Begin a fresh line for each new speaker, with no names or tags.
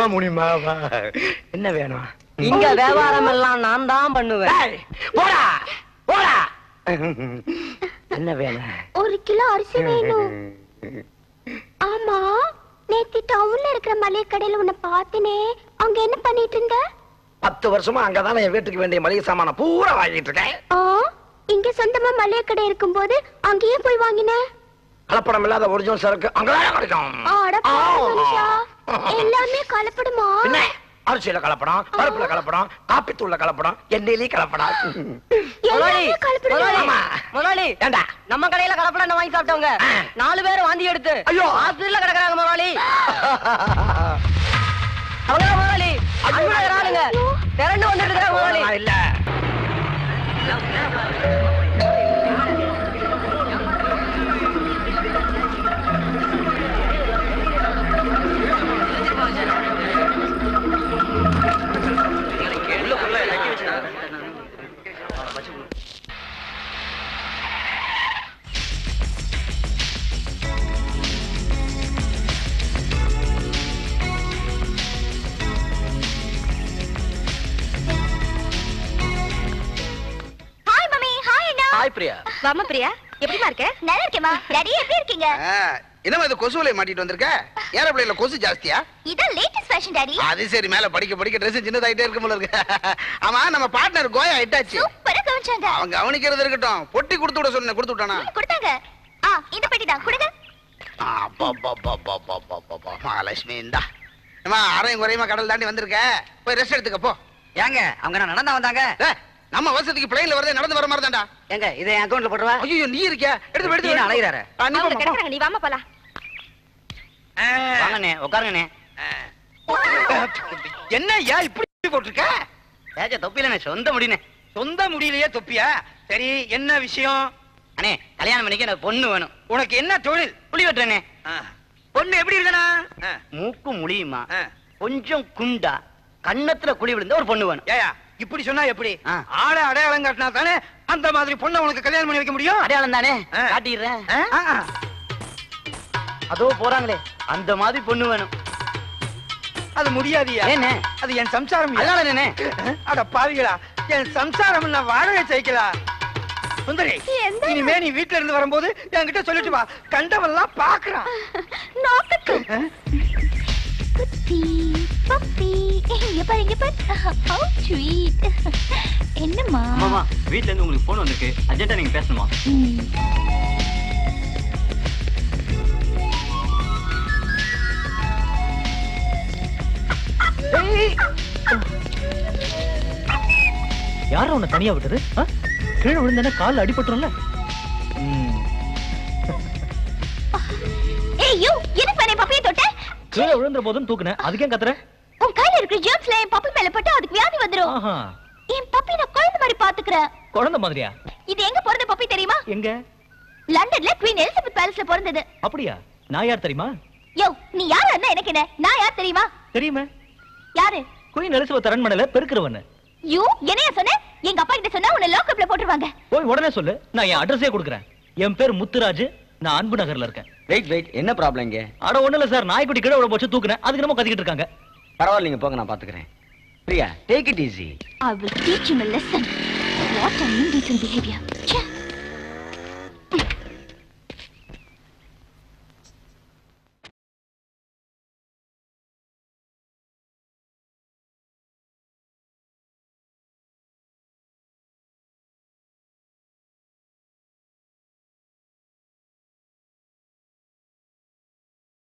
முனிமாவா என்ன வேணும்
இங்க வியாபாரம் எல்லாம் நான் தான் பண்ணுவேன்
டேய், போடா போடா என்ன வேணும்
ஒரு கிலோ அரிசி வேணும் ஆமா நேத்து டவுன்ல இருக்கிற மளிகை கடையில உன்னை பார்த்தனே அங்க என்ன பண்ணிட்டு இருந்த
பத்து வருஷமா அங்கதானே என் வீட்டுக்கு வேண்டிய மளிகை சாமான பூரா வாங்கிட்டு இருக்கேன்
ஆ இங்க சொந்தமா மளிகை கடை இருக்கும்போது அங்கேயே போய் வாங்கின
கலப்படம் இல்லாத ஒரிஜினல் சரக்கு அங்கதான் கிடைக்கும்
ஆட
ஆ.
மனுஷா எல்லாமே கலப்படுமா
பின்ன அரிசியில கலப்படம் பருப்புல கலப்படம் காப்பி தூள்ல கலப்படம் எண்ணெயிலயும் கலப்படம்
முதலாளி
எல்லாமே கலப்படுமா
முதலாளி
ஆமா.
முதலாளி
ஏண்டா
நம்ம கடையில கலப்படம் வாங்கி சாப்பிட்டவங்க
ஆ.
நாலு பேர் வாந்தி எடுத்து
ஐயோ.
ஹாஸ்பிடல்ல கிடக்குறாங்க முதலாளி அவங்க முதலாளி அன்புள்ள ஆளுங்க திரண்டு வந்துட்டு இருக்காங்க முதலாளி
நான் இல்ல
ஹாய் மம்மி ஹாய் அண்ணா
ஹாய் பிரியா
வாமா பிரியா எப்படிமா இருக்க நல்லா இருக்கேமா டாடி எப்படி இருக்கீங்க
என்னமா இது கொசுவலை மாட்டிட்டு வந்திருக்க ஏரோப்ளேன்ல கொசு ஜாஸ்தியா
இதான் லேட்டஸ்ட் ஃபேஷன் டாடி
அது சரி மேல படிக்க படிக்க ட்ரெஸ் சின்னதாயிட்டே இருக்கு போல இருக்கு ஆமா நம்ம பார்ட்னர் கோயா ஹிட்டாச்சு
சூப்பரா கவனிச்சாங்க
அவன் கவனிக்கிறது இருக்கட்டும் பொட்டி கொடுத்து விட சொன்னேன் கொடுத்து விட்டானா
ம், கொடுத்தாங்க ஆ இந்த பெட்டி தான் கொடுங்க
அப்பப்பப்பப்பப்பப்பப்பப்ப. மகாலட்சுமி இந்தா அம்மா அரையும் குறையுமா கடல் தாண்டி வந்திருக்க போய் ரெஸ்ட் எடுத்துக்க போ
ஏங்க அவங்க நான் நடந்தா வந்தாங்க
டேய், நம்ம வருஷத்துக்கு பிளைன்ல வரதே நடந்து வர மாதிரி தான்டா
ஏங்க இதை என் அக்கௌண்ட்ல போட்டுருவா
ஐயோ நீ இருக்கியா எடுத்து போய், எடுத்து
கீழே
போய்.
அலையுறாரு.
ஆ, நீ போம்மா, போ.
நீ வாமா போலாம்
வாங்கண்ணே உட்காருங்கண்ணே
என்ன ஐயா இப்படி போட்டிருக்க
ஏஜா தொப்பிலண்ணே சொந்த முடினே
சொந்த முடியலையே தொப்பியா சரி என்ன விஷயம்
அண்ணே கல்யாணம் பண்ணிக்க எனக்கு பொண்ணு வேணும்
உனக்கு என்ன தொழில்
புளி வெட்டுறேனே
பொண்ணு எப்படி இருக்கனா
மூக்கு முடியுமா கொஞ்சம் குண்டா கன்னத்துல குழி விழுந்த ஒரு பொண்ணு வேணும்
ஏயா இப்படி சொன்னா எப்படி
ஆ.
ஆள அடையாளம் காட்டினா தானே அந்த மாதிரி பொண்ணை உனக்கு கல்யாணம் பண்ணி வைக்க முடியும்
அடையாளம் தானே
ஆ.
காட்டிடுறேன்
ஆ, ஆ.
அதோ போறாங்களே அந்த மாதிரி பொண்ணு வேணும்
அது முடியாதியா
ஏண்ணே
அது என் சம்சாரம்
அதனால என்னண்ணே
அட பாவிகளா என் சம்சாரம் நான் வாழவே ஜெயிக்கலா சுந்தரி
எந்த-
இனிமே நீ வீட்ல இருந்து வரும்போது என்கிட்ட சொல்லிட்டு வா கண்டவெல்லாம் பாக்குறான்
நாக்குக்கு குட்டி பப்பி இங்க பாரு இங்க பாரு ஹவ் ஸ்வீட் என்னம்மா
மாமா வீட்ல இருந்து உங்களுக்கு போன் வந்திருக்கு அர்ஜென்ட்டா நீங்க பேசணுமா
ம்.
யாரும் உன்னை தனியா விட்டது ஆ? கீழே விழுந்தானே கால் அடிபட்டுரும்ல ம்,
ஏய் யூ என்ன பண்ணே பப்பியை தொட்ட
கீழே விழுந்த போதும் தூக்குனேன் அதுக்கே கத்துற
உன் கையில இருக்கிற ஜெர்ம்ஸ்ல என் பப்பி மேல பட்டு அதுக்கு வியாதி வந்துரும்
ஆஹா
என் பப்பி நான் குழந்தை மாதிரி பாத்துக்கிறேன்
குழந்தை மாதிரியா
இது எங்க பிறந்த பப்பி தெரியுமா
எங்க
லண்டன்ல குவீன் எலிசபெத் பேலஸ்ல பிறந்தது
அப்படியா நான் யார் தெரியுமா
யோ நீ யாரா இருந்தா எனக்கு என்ன நான் யார் தெரியுமா
தெரியுமே
யாரு
குயின் எலிசபெத் அரண்மனையில பெருக்கிறவன்
யூ என்னைய சொன்ன எங்க அப்பா கிட்ட சொன்னா உன்னை லாக்அப்ல போட்டுருவாங்க
போய் உடனே சொல்லு நான் என் அட்ரஸே கொடுக்குறேன் என் பேர் முத்துராஜ் நான் அன்பு நகர்ல இருக்கேன்
வெயிட் வெயிட் என்ன ப்ராப்ளம் இங்க
அட ஒண்ணு இல்ல சார் நாய்க்குட்டி கீழே விட போச்சு தூக்குனேன் அதுக்கு நம்ம கத்திக்கிட்டு இருக்காங்க
பரவாயில்லைங்க போங்க நான் பாத்துக்கிறேன் Priya take it easy
I will teach him a lesson. What an indecent behavior. ச்சே.